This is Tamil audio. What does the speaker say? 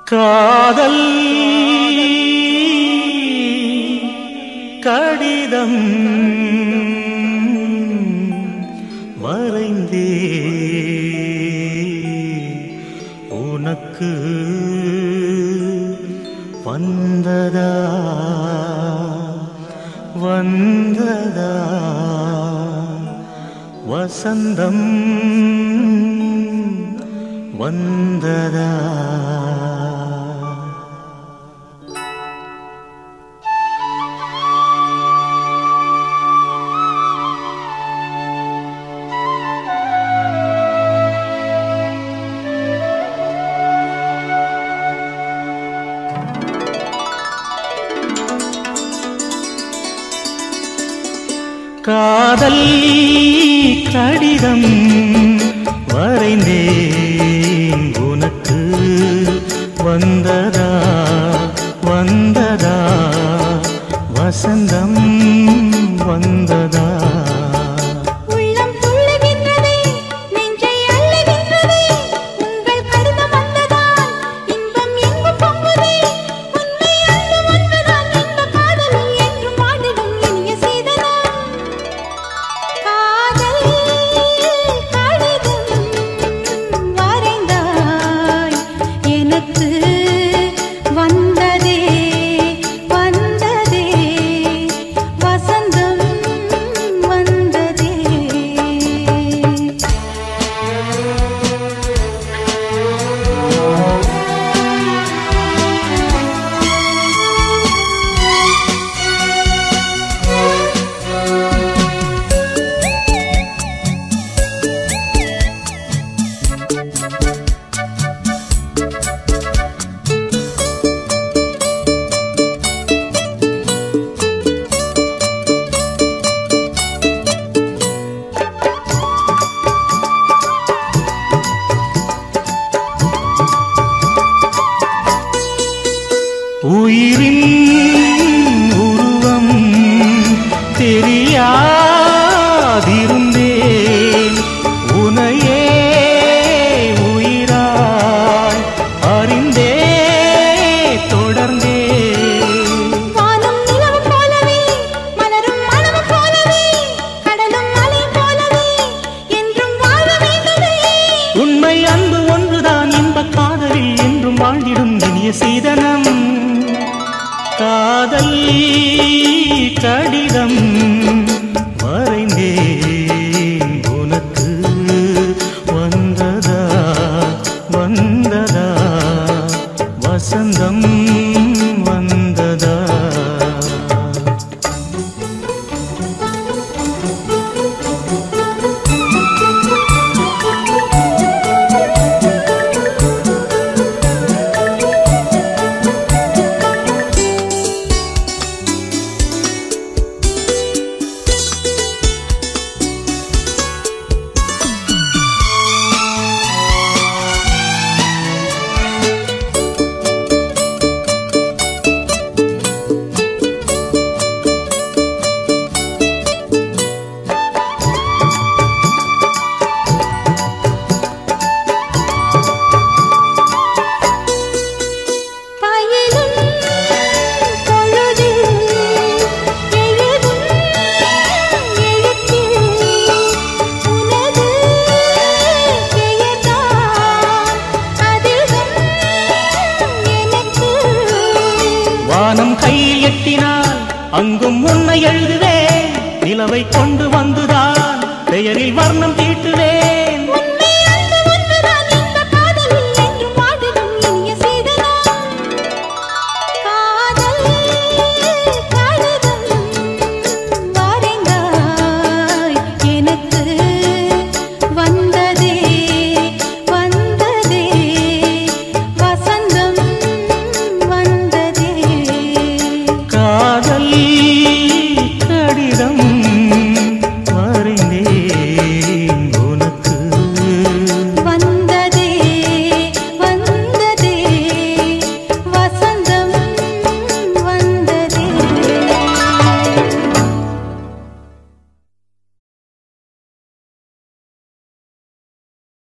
காதல் கடிதம் வரைந்தே உனக்கு வந்ததா வந்ததா வசந்தம் வந்ததா காதல் கடிதம் வரைந்தேன் உனக்கு வந்ததா வந்ததா வசந்தம் வந்ததா உள்ளம் துள்ளுகின்றதே நெஞ்சை அள்ளுகின்றதே உங்கள் கடிதம் வந்ததால் இன்பம் எங்கு பொங்குதே உண்மை அன்பு வந்ததால் இந்த காதலில் என்றும் வாழிடும் இனிய சீதனம் காதல் கடிதம் வரைந்தாய் எனக்கு வந்ததே வந்ததே வசந்தம் வந்ததே உயிரின் உருவம் தெரியாதிருந்தேன் உனையே உயிராய் அறிந்தே தொடர்ந்தே வானம் நிலவு போலவே மலரும் மனமு போலவே கடலும் அலை போலவே என்றும் வாழ வேண்டுமே உண்மை அன்பு ஒன்றுதான் இன்பக் காதலில் என்றும் வாழ்ந்திடும் இனிய சீதனம் காதல் கடிதம் வரைந்தேன் உனக்கு வந்ததா வந்ததா வசந்தம் வந்ததா பயிலும் பொழுதில் எழுதும் எழுத்தில் உனது பெயர்தான் அதிகம் எனக்கு வானம் கையில் எட்டினால் அங்கும் உன்னை எழுதுவேன் நிலவை கொண்டு வந்துதான் பெயரில் வர்ணம்